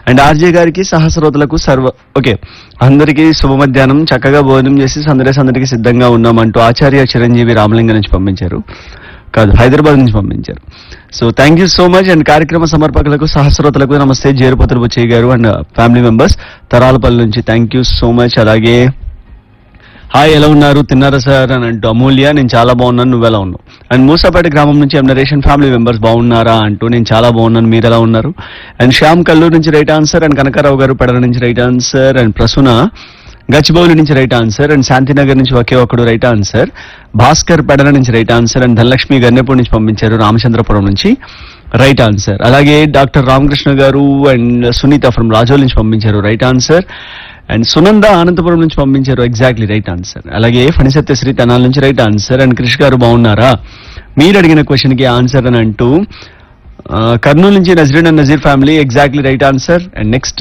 and RJ గారికి సహస్రోతులకు సర్వ okay అందరికీ శుభ మధ్యాహ్నం చక్కగా భోజనం చేసి సందడి సందడికి సిద్ధంగా ఉన్నామంటూ ఆచార్య చిరంజీవి రామలింగ నుంచి పంపించారు కాదు హైదరాబాద్ నుంచి పంపించారు so thank you so much and కార్యక్రమ సమర్పకులకు సహస్రోతులకు నమస్తే జేరుపతులు బుచ్చయ్య గారు అండ్ ఫ్యామిలీ మెంబర్స్ తరాలపల్లి నుంచి థ్యాంక్ యూ సో మచ్ అలాగే హాయ్ ఎలా ఉన్నారు తిన్నారా సార్ అని అంటూ అమూల్య నేను చాలా బాగున్నాను నువ్వు ఎలా ఉన్నావు అండ్ మూసాపేట గ్రామం నుంచి ఎం నరేషన్ ఫ్యామిలీ మెంబర్స్ బాగున్నారా అంటూ నేను చాలా బాగున్నాను మీరు ఎలా ఉన్నారు అండ్ శ్యామ్ కల్లూరు నుంచి రైట్ ఆన్సర్ అండ్ కనకారావు గారు పెడల నుంచి right answer and Prasuna Gachibowli నుంచి రైట్ ఆన్సర్ అండ్ శాంతినగర్ నుంచి ఒకే ఒక్కడు రైట్ ఆన్సర్ భాస్కర్ పెడల నుంచి right answer and Dhanalakshmi Gannepudi నుంచి పంపించారు రామచంద్రపురం నుంచి రైట్ ఆన్సర్ అలాగే డాక్టర్ రామకృష్ణ గారు అండ్ సునీత ఫ్రమ్ రాజోల్ నుంచి పంపించారు right answer and Sunanda Anantapuram నుంచి పంపించారు ఎగ్జాక్ట్లీ రైట్ ఆన్సర్ అలాగే ఫణిసత్యశ్రీ తెనాల నుంచి రైట్ ఆన్సర్ అండ్ క్రిష్ గారు బాగున్నారా మీరు అడిగిన క్వశ్చన్ కి ఆన్సర్ అని అంటూ ఆ, కర్నూలు నుంచి Nazreen and Nazeer family exactly right answer and next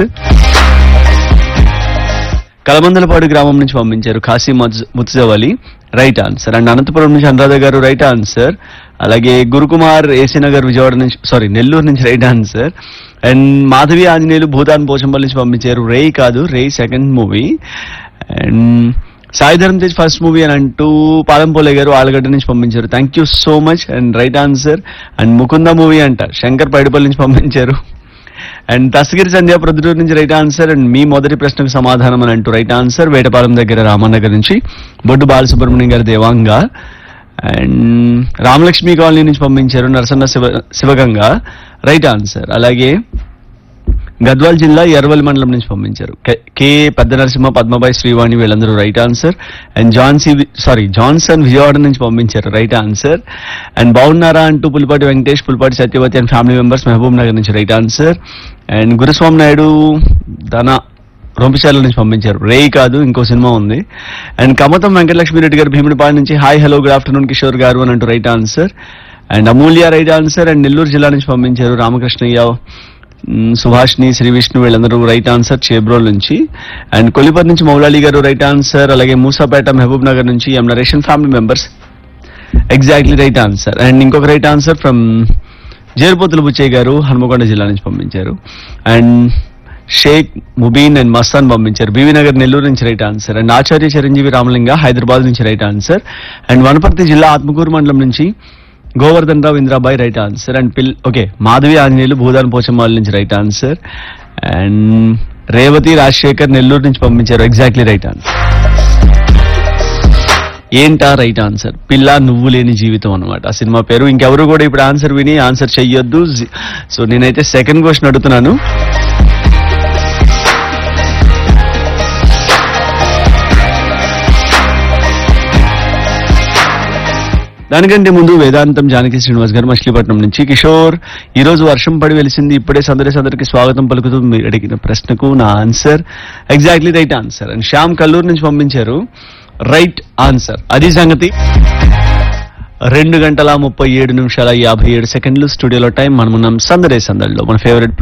Kalamandalapadu గ్రామం నుంచి పంపించారు కాశీ ముత్జవలి రైట్ ఆన్సర్ అండ్ అనంతపురం నుంచి అనురాధ గారు రైట్ ఆన్సర్ అలాగే గురుకుమార్ ఏసీ నగర్ విజయవాడ నుంచి సారీ నెల్లూరు నుంచి right answer and Madhavi Anjaneyulu Bhoodan Pochampally నుంచి పంపించారు రే కాదు రే second movie and Sai Dharam Tej first movie అని అంటూ పాలంపోలే గారు ఆలగడ్డ నుంచి పంపించారు thank you so much and right answer and Mukunda movie అంట శంకర్ పైడిపల్లి నుంచి పంపించారు అండ్ దస్తగిరి సంధ్య ప్రొద్దుటూరు నుంచి రైట్ ఆన్సర్ అండ్ మీ మొదటి ప్రశ్నకు సమాధానం అని అంటూ రైట్ ఆన్సర్ వేటపాలెం దగ్గర రామనగర్ నుంచి బొడ్డు బాలసుబ్రహ్మణ్యం గారి దేవాంగ అండ్ రామలక్ష్మి కాలనీ నుంచి పంపించారు నరసన్న శివ శివగంగ రైట్ ఆన్సర్ అలాగే గద్వాల్ జిల్లా ఎర్వల్ మండలం నుంచి పంపించారు కె- కె పెద్ద నరసింహ పద్మబాయి శ్రీవాణి వీళ్ళందరూ right answer and Jhansi sorry Johnson Vijayawada నుంచి పంపించారు రైట్ ఆన్సర్ అండ్ బాగున్నారా అంటూ Pulipati Venkatesh Pulipati Satyavathi and family members Mahabub Nagar నుంచి right answer and Guruswamy Naidu Dhana Rompisala నుంచి పంపించారు రే కాదు ఇంకో సినిమా ఉంది అండ్ కమతం వెంకటలక్ష్మి రెడ్డి గారు భీముడిపాడు నుంచి hi hello good afternoon Kishore గారు అని అంటూ right answer and Amulya right answer and Nellore జిల్లా నుంచి పంపించారు రామకృష్ణయ్య మ్, సుభాష్ని శ్రీ విష్ణు వీళ్ళందరూ రైట్ ఆన్సర్ చేబ్రోల్ నుంచి అండ్ కొలిపర్ నుంచి మౌలాలి గారు రైట్ ఆన్సర్ అలాగే మూసాపేట మహబూబ్ నగర్ నుంచి ఎం నరేషన్ family members exactly right answer and ఇంకొక right answer from Jerupothula Butchaiah గారు హనుమకొండ జిల్లా నుంచి పంపించారు అండ్ షేక్ ముబీన్ అండ్ మస్తాన్ పంపించారు బీవీ నగర్ నెల్లూరు నుంచి right answer and Acharya Chiranjeevi Ramalinga Hyderabad నుంచి రైట్ ఆన్సర్ అండ్ వనపర్తి జిల్లా ఆత్మకూరు మండలం నుంచి Govardhan Rao Indrabai right answer and పిల్ ఓకే మాధవి ఆంజనేయులు భూదాన్ పోచమ్మాల నుంచి right answer and Revathi Rajasekhar Nellore నుంచి పంపించారు ఎగ్జాక్ట్లీ రైట్ ఆన్సర్ ఏంటా రైట్ ఆన్సర్ పిల్ల నువ్వు లేని జీవితం అనమాట ఆ సినిమా పేరు ఇంకెవరు కూడా ఇప్పుడు ఆన్సర్ విని ఆన్సర్ చెయ్యొద్దు జి- సో నేనైతే సెకండ్ క్వశ్చన్ అడుగుతున్నాను దానికంటే ముందు వేదాంతం జానకి శ్రీనివాస్ గారు మచిలీపట్నం నుంచి కిషోర్ ఈ రోజు వర్షం పడి వెలిసింది ఇప్పుడే సందడి సందరికి స్వాగతం పలుకుతూ మీరు అడిగిన ప్రశ్నకు నా answer exactly right answer and Shyam Kalluru నుంచి పంపించారు రైట్ ఆన్సర్ అది సంగతి రెండు గంటల ముప్పై ఏడు నిమిషాల యాభై ఏడు సెకండ్లు స్టూడియోలో టైం మనమున్నాం సందడే సందడిలో మన ఫేవరెట్